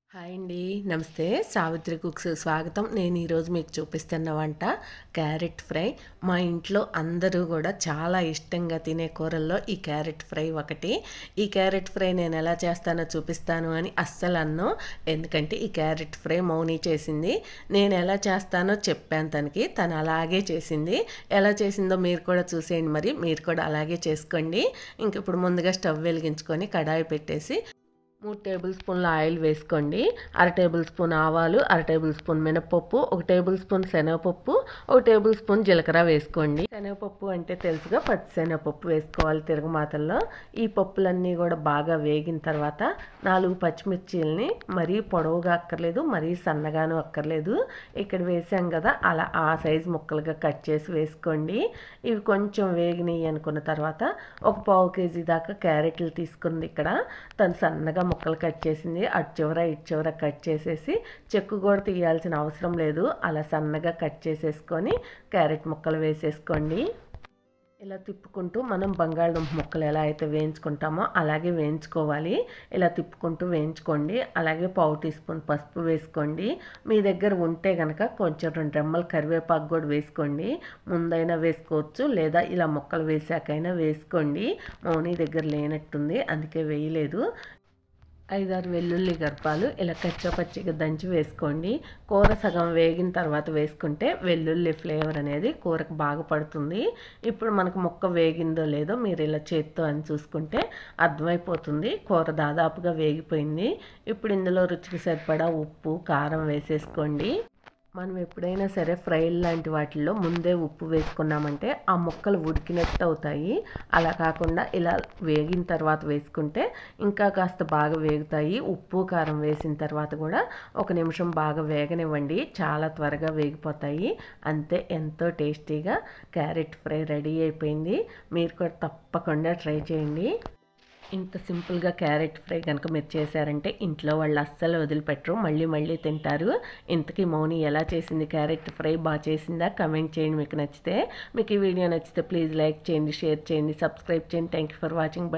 hi అండి నమస్తే Savitri cooks స్వాగతం నేను ఈరోజు మీకు చూపిస్తున్న వంట క్యారెట్ ఫ్రై మా ఇంట్లో అందరూ కూడా చాలా ఇష్టంగా తినే కూరల్లో ఈ క్యారెట్ ఫ్రై ఒకటి ఈ క్యారెట్ ఫ్రై నేను ఎలా చేస్తానో చూపిస్తాను అని అస్సలు అన్ను ఎందుకంటే ఈ క్యారెట్ ఫ్రై మౌని చేసింది నేను ఎలా చేస్తానో చెప్పాను తనకి తను అలాగే చేసింది ఎలా చేసిందో మీరు కూడా చూసేయండి మరి మీరు కూడా అలాగే చేసుకోండి ఇంక ఇప్పుడు ముందుగా స్టవ్ వెలిగించుకొని కడాయి పెట్టేసి మూడు టేబుల్ స్పూన్ల ఆయిల్ వేసుకోండి అర టేబుల్ స్పూన్ ఆవాలు అర టేబుల్ స్పూన్ మినపప్పు ఒక టేబుల్ స్పూన్ శనగపప్పు ఒక టేబుల్ స్పూన్ జీలకర్ర వేసుకోండి శనగపప్పు అంటే తెలుసుగా పచ్చి శనగపప్పు వేసుకోవాలి తిరగమాతల్లో ఈ పప్పులన్నీ కూడా బాగా వేగిన తర్వాత నాలుగు పచ్చిమిర్చీలని మరీ పొడవుగా అక్కర్లేదు మరీ సన్నగాను అక్కర్లేదు ఇక్కడ వేసాం కదా అలా ఆ సైజు ముక్కలుగా కట్ చేసి వేసుకోండి ఇవి కొంచెం వేగినాయి అనుకున్న తర్వాత ఒక పావు కేజీ దాకా క్యారెట్లు తీసుకుంది ఇక్కడ తను సన్నగా ముక్కలు కట్ చేసింది అటు చివర ఇటు చివర కట్ చేసేసి చెక్కు కూడా తీయాల్సిన అవసరం లేదు అలా సన్నగా కట్ చేసేసుకొని క్యారెట్ ముక్కలు వేసేసుకోండి ఇలా తిప్పుకుంటూ మనం బంగాళదుంప ముక్కలు ఎలా అయితే వేయించుకుంటామో అలాగే వేయించుకోవాలి ఇలా తిప్పుకుంటూ వేయించుకోండి అలాగే పావు టీ స్పూన్ పసుపు వేసుకోండి మీ దగ్గర ఉంటే కనుక కొంచెం రెండు రెమ్మలు కరివేపాకు కూడా వేసుకోండి ముందైనా వేసుకోవచ్చు లేదా ఇలా ముక్కలు వేసాకైనా వేసుకోండి మౌని దగ్గర లేనట్టుంది అందుకే వేయలేదు ఐదారు వెల్లుల్లి గర్భాలు ఇలా కచ్చపచ్చిగా దంచి వేసుకోండి కూర సగం వేగిన తర్వాత వేసుకుంటే వెల్లుల్లి ఫ్లేవర్ అనేది కూరకు బాగా పడుతుంది ఇప్పుడు మనకు ముక్క వేగిందో లేదో మీరు ఇలా చేత్తో అని చూసుకుంటే అర్థమైపోతుంది కూర దాదాపుగా వేగిపోయింది ఇప్పుడు ఇందులో రుచికి సరిపడా ఉప్పు కారం వేసేసుకోండి మనం ఎప్పుడైనా సరే ఫ్రై లాంటి వాటిల్లో ముందే ఉప్పు వేసుకున్నామంటే ఆ ముక్కలు ఉడికినట్టు అవుతాయి అలా కాకుండా ఇలా వేగిన తర్వాత వేసుకుంటే ఇంకా కాస్త బాగా వేగుతాయి ఉప్పు కారం వేసిన తర్వాత కూడా ఒక నిమిషం బాగా వేగనివ్వండి చాలా త్వరగా వేగిపోతాయి అంతే ఎంతో టేస్టీగా క్యారెట్ ఫ్రై రెడీ అయిపోయింది మీరు కూడా తప్పకుండా ట్రై చేయండి ఇంత సింపుల్గా క్యారెట్ ఫ్రై కనుక మీరు చేశారంటే ఇంట్లో వాళ్ళు అస్సలు వదిలిపెట్టరు మళ్ళీ మళ్ళీ తింటారు ఇంతకీ మౌని ఎలా చేసింది క్యారెట్ ఫ్రై బాగా చేసిందా కమెంట్ చేయండి మీకు నచ్చితే మీకు ఈ వీడియో నచ్చితే ప్లీజ్ లైక్ చేయండి షేర్ చేయండి సబ్స్క్రైబ్ చేయండి thank you for watching by